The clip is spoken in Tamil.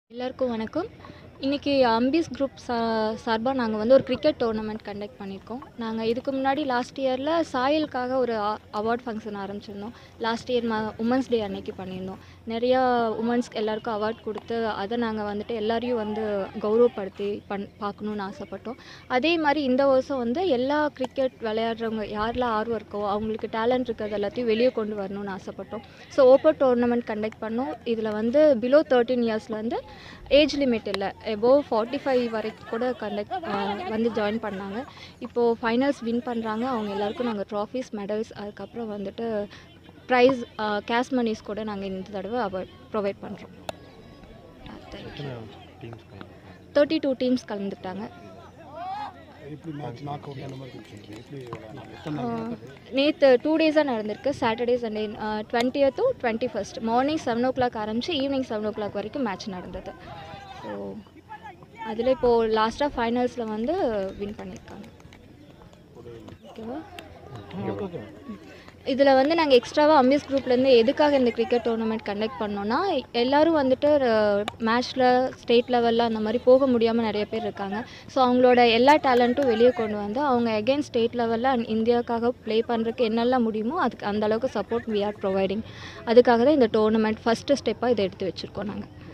எல்லாருக்கும் வணக்கம் இன்றைக்கி அம்பீஸ் குரூப் சா சார்பாக நாங்கள் வந்து ஒரு கிரிக்கெட் டோர்னமெண்ட் கண்டக்ட் பண்ணியிருக்கோம் நாங்கள் இதுக்கு முன்னாடி லாஸ்ட் இயரில் சாயலுக்காக ஒரு அவார்ட் ஃபங்க்ஷன் ஆரம்பிச்சிருந்தோம் லாஸ்ட் இயர் ம உமன்ஸ் டே அன்னைக்கு பண்ணியிருந்தோம் நிறையா உமன்ஸ்க்கு எல்லாருக்கும் அவார்ட் கொடுத்து அதை நாங்கள் வந்துட்டு எல்லாரையும் வந்து கௌரவப்படுத்தி பண் பார்க்கணுன்னு ஆசைப்பட்டோம் அதே மாதிரி இந்த வருஷம் வந்து எல்லா கிரிக்கெட் விளையாடுறவங்க யாரெல்லாம் ஆர்வம் இருக்கோ அவங்களுக்கு டேலண்ட் இருக்கிறது எல்லாத்தையும் வெளியே கொண்டு வரணும்னு ஆசைப்பட்டோம் ஸோ ஓப்பன் டோர்னமெண்ட் கண்டக்ட் பண்ணோம் இதில் வந்து பிலோ தேர்ட்டீன் இயர்ஸ்லேருந்து ஏஜ் லிமிட் இல்லை எபோவ் ஃபார்ட்டி ஃபைவ் வரைக்கும் கூட கண்டக்ட் வந்து ஜாயின் பண்ணாங்க இப்போது ஃபைனல்ஸ் வின் பண்ணுறாங்க அவங்க எல்லாருக்கும் நாங்கள் ட்ராஃபீஸ் மெடல்ஸ் அதுக்கப்புறம் வந்துட்டு ப்ரைஸ் கேஷ் மணிஸ் கூட நாங்கள் இந்த தடவை அவார்ட் ப்ரொவைட் பண்ணுறோம் எத்தனை டீம்ஸ் தேர்ட்டி டூ டீம்ஸ் கலந்துட்டாங்க எப்படி மேட்ச் நாக் அவுட் அந்த மாதிரி சொல்றீங்க எப்படி விளையாடலாம்? எத்தனை நாள் நடக்குது? நேற்று டூ டேஸாக நடந்திருக்கு Saturday Sunday twentieth twenty first morning seven o'clock ஆரம்பிச்சு ஈவினிங் செவன் ஓ கிளாக் வரைக்கும் மேட்ச் நடந்தது ஸோ அதில் இப்போது லாஸ்ட்டாக ஃபைனல்ஸில் வந்து வின் பண்ணியிருக்காங்க ஓகேவா இதில் வந்து நாங்கள் எக்ஸ்ட்ராவாக அம்பீஸ் குரூப்லேருந்து எதுக்காக இந்த கிரிக்கெட் டோர்னமெண்ட் கண்டக்ட் பண்ணோன்னா எல்லாரும் வந்துட்டு மேட்ச்சில் ஸ்டேட் லெவலில் அந்த மாதிரி போக முடியாமல் நிறைய பேர் இருக்காங்க ஸோ அவங்களோட எல்லா டேலண்ட்டும் வெளியே கொண்டு வந்து அவங்க அகெயின் ஸ்டேட் லெவலில் அண்ட் இந்தியாவுக்காக ப்ளே பண்ணுறதுக்கு என்னெல்லாம் முடியுமோ அதுக்கு அந்த அளவுக்கு சப்போர்ட் வி ஆர் ப்ரொவைடிங் அதுக்காக தான் இந்த டோர்னமெண்ட் ஃபஸ்ட்டு ஸ்டெப்பாக இதை எடுத்து வச்சுருக்கோம் நாங்கள்